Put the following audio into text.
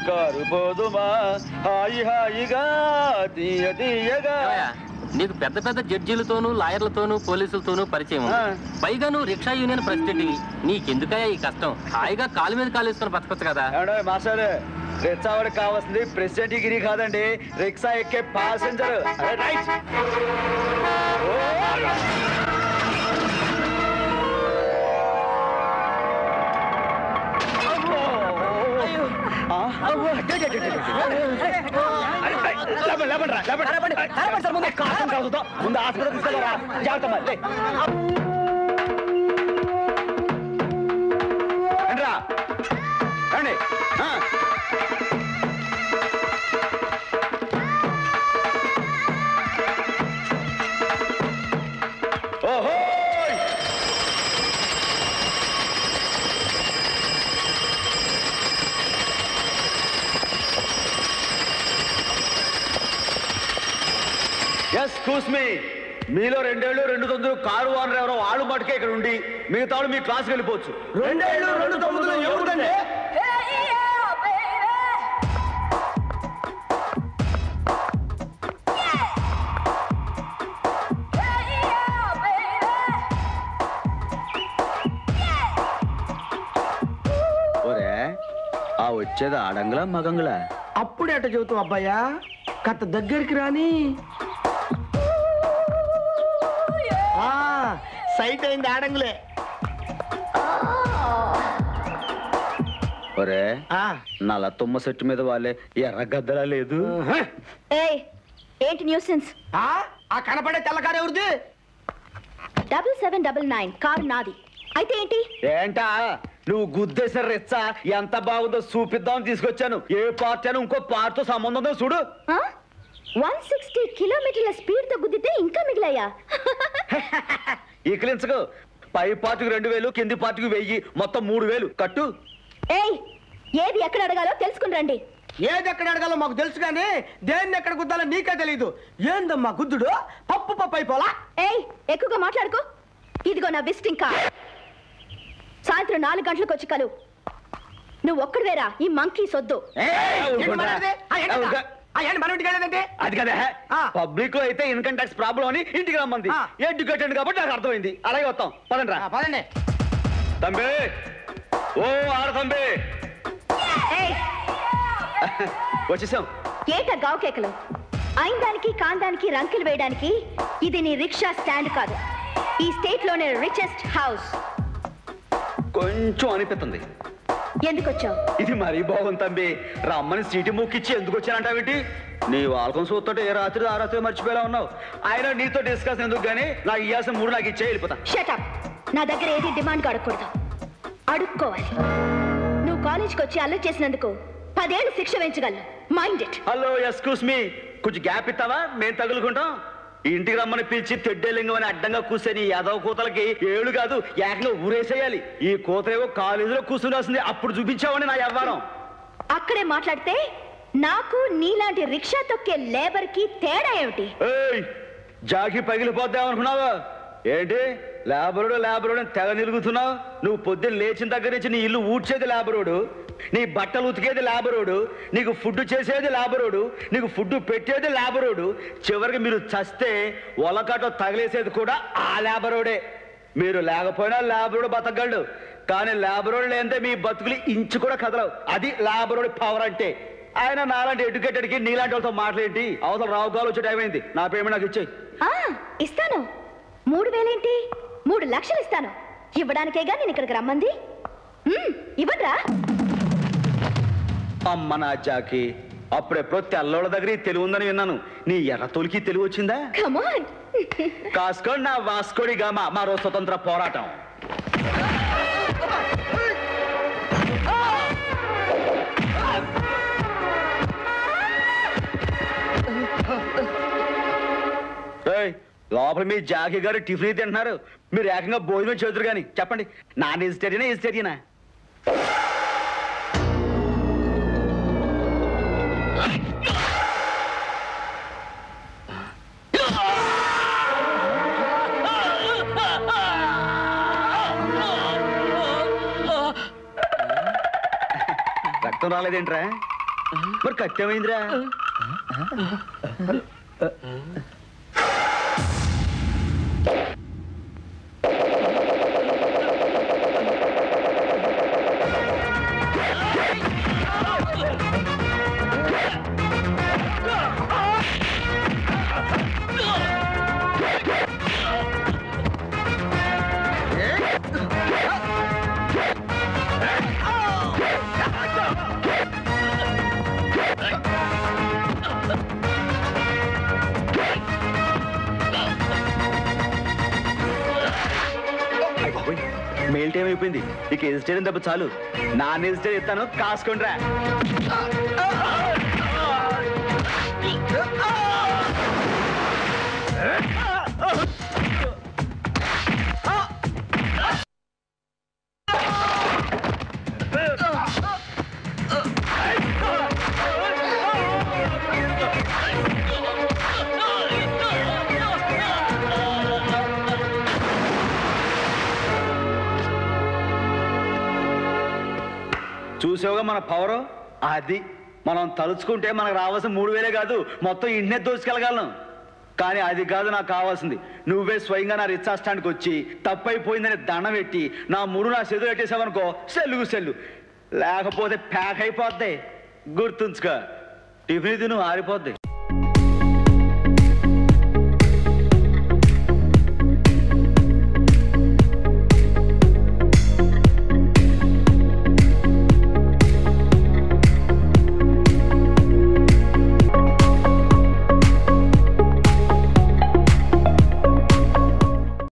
Car పోదుమా హాయి హాయిగా తీయ తీయగా ఏమయ్యా, నీకు పెద్ద పెద్ద జడ్జీలతోనూ లాయర్లతోనూ పోలీసులతోనూ పరిచయం ఉంది. ఆ. పైగా నువ్వు రిక్షా యూనియన్ ప్రెసిడెంట్ నీకెందుకయ్యా ఈ కష్టం హాయిగా కాలు మీద కాలు వేసుకొని బతకొచ్చు కదా ఏమండో మాస్టర్ రిక్షావాడికి కావాల్సింది ప్రెసిడెంట్ గిరి కాదండి రిక్షా ఎక్కే ప్యాసింజర్ రైట్ ముందు హాస్పిటల్ తీసుకెళ్ళరా జాగ్రత్త మరి లే. రండిరా. రండి ఆ. ఓహోయ్! ఎస్ కూస్మి మీలో రెండేళ్ళు రెండు తొమ్మిది కారు ఓనర్ ఎవరో వాళ్ళు మటుకే ఇక్కడ ఉండి మిగతా వాళ్ళు మీ క్లాస్కి వెళ్ళిపోవచ్చు రెండేళ్ళు రెండు తొమ్మిదిలో ఎవరికండి ఒరే ఆ వచ్చేది ఆడంగులా మగంగులా అప్పుడే అట్ట చెబుతావు అబ్బాయా కథ దగ్గరికి రాని ఆ, సైట్ అయింది ఆడంగులే ఒరే ఆ, నల్ల తుమ్మ చెట్టు మీద వాళ్ళే ఎర్ర గద్దలా లేదు ఆహా. ఏయ్ ఏంటి న్యూసెన్స్ ఆ, ఆ కనపడే తెల్లకారు ఎవరిది double seven double nine car నాది అయితే ఏంటి ఏంటా నువ్వు గుద్దేసిన రెచ్చ ఎంత బాగుందో చూపిద్దామని తీసుకొచ్చాను ఏ పార్టీ అని ఇంకో పార్టీతో సంబంధం ఉందో చూడు వన్ సిక్స్టీ కిలోమీటర్ల స్పీడ్ తో గుద్దితే ఇంకా మిగిలాయా ఈకిలించకు పై పార్టీకి రెండు వేలు కింది పార్టీకి వెయ్యి మొత్తం మూడు వేలు కట్టు ఏయ్ ఏది ఎక్కడ అడగాలో తెలుసుకుని రండి ఏది ఎక్కడ అడగాలో మాకు తెలుసు కానీ దేన్ని ఎక్కడ గుద్దాలో నీకే తెలీదు ఏందమ్మా గుద్దుడు పప్పు పప్పు అయిపోలా ఏయ్ ఎక్కువగా మాట్లాడుకో ఇదిగో నా విజిటింగ్ కార్డ్ సాయంత్రం నాలుగు గంటలకు వచ్చి కలు నువ్వు ఒక్కడివేరా ఈ మంకీ సొద్దు ఏంటి మాట్లాడేది? ఆ, ఏంటి అక్క? ఆ, ఏంటి మన ఇంటికి వెళ్ళేదంటే అది కదా ఆ. పబ్లిక్ లో అయితే ఇన్కమ్ ట్యాక్స్ ప్రాబ్లం అని ఇంటికి రమ్మంది ఆ. ఎడ్యుకేటెడ్ కాబట్టి నాకు అర్థమైంది అలాగే వస్తాం పదండి రా ఆ, పదండి తంబి ఓ ఆడ తంబి ఏయ్ వచ్చేసాం ఏట గావు కేకలు అయిన దానికి కాందానికి రంకెలు వేయడానికి ఇది నీ రిక్షా స్టాండ్ కాదు ఈ స్టేట్ లోనే రిచెస్ట్ హౌస్ కొంచెం అనిపిస్తుంది ఎందుకు వచ్చావు ఇది మరీ బాగుంది తంబి రమ్మని సీటి ముక్కిచ్చి ఎందుకు వచ్చానంటావేంటి నీ వాళ్ళకం చూస్తుంటే ఏ రాత్రి ఆ రాత్రి మర్చిపోయేలా ఉన్నావు ఆయన నీతో డిస్కస్ ఎందుకు గానీ నాకు ఇయ్యాల్సిన మూడు నాకు ఇచ్చే వెళ్ళిపోతా షటప్ నా దగ్గర ఏది డిమాండ్ అడగకూడదు అడుక్కోవాలి నువ్వు కాలేజ్కి వచ్చి అల్లరి చేసినందుకు పదేళ్ళు శిక్ష వేయించగలను mind it hello excuse me కొంచెం గ్యాప్ ఇస్తావా మేము తగులుకుంటాం ఇంటికి రమ్మని పిలిచి తెడ్డేలింగం అని అడ్డంగా కూర్చొని యాదవ కూతలకి ఏళ్ళు కాదు ఏకంగా ఊరేసేయాలి ఈ కూతరేవో కాలేజీలో కూర్చుని అప్పుడు చూపించావని నా వ్యవహారం అక్కడే మాట్లాడితే నాకు నీలాంటి రిక్షా తొక్కే లేబర్ కి తేడా ఏమిటి ఏయ్ జాకి పగిలిపోద్దామనుకున్నావా ఏంటి లేబరుడు లేబరుడు అని తెగ నిలుగుతున్నావు నువ్వు పొద్దున్న లేచిన దగ్గర నుంచి నీ ఇల్లు ఊడ్చేది లేబరోడు నీ బట్టలు ఉతికేది లేబరోడు నీకు ఫుడ్ చేసేది లేబరోడు నీకు ఫుడ్ పెట్టేది లేబరోడు చివరికి మీరు చస్తే ఒలకటో తగిలేసేది కూడా ఆ లేబరోడే మీరు లేకపోయినా లేబరోడు బతకగలడు కానీ లేబరోడు లేదంటే మీ బతుకులు ఇంచు కూడా కదలవు అది లేబరోడి పవర్ అంటే ఆయన నాలాంటి ఎడ్యుకేటెడ్కి నీలాంటి వాళ్ళతో మాట్లాడేంటి అవతల రావు కాలు వచ్చే టైం అయింది నా పేమెంట్ నాకు ఇచ్చేయి ఆ ఇస్తాను మూడు వేలేంటి మూడు లక్షలు ఇస్తాను ఇవ్వడానికేగా నేను ఇక్కడికి రమ్మంది మ్మ్, ఇవ్వడ్రా అమ్మ నా జాకి అప్పుడెప్పుడో తెల్లోళ్ళ దగ్గర ఈ తెలివి ఉందని విన్నాను నీ ఎర్ర తొలికి తెలివి వచ్చిందా కమాన్ కాసుకోండి నా వాస్కోడి గామ మరో స్వతంత్ర పోరాటం ఏయ్, లోపల మీ జాకి గారు టిఫిన్ తింటున్నారు మీరు ఏకంగా భోజనం చేతురు కానీ చెప్పండి నాన్ వెజిటేరియనా వెజిటేరియనా రక్తం రాలేదేంట్రా మరి కట్టేమైందిరా మెయిల్ టైం అయిపోయింది ఇక వెజిటేరియన్ దెబ్బ చాలు నాన్ వెజిటేరియన్ ఇస్తాను కాసుకోండిరా చూసావుగా మన పవర్ అది మనం తలుచుకుంటే మనకు రావాల్సిన మూడు వేలే కాదు మొత్తం ఇంటినే దోచుకెళ్ళగలను కానీ అది కాదు నాకు కావాల్సింది నువ్వే స్వయంగా నా రిచ్చా స్టాండ్కి వచ్చి తప్పైపోయిందని దండం పెట్టి నా ముడు నా సెదు పెట్టేసావనుకో సెల్లుగు సెల్లు లేకపోతే ప్యాక్ అయిపోద్ది గుర్తుంచుకో టిఫిన్ తిను ఆరిపోద్ది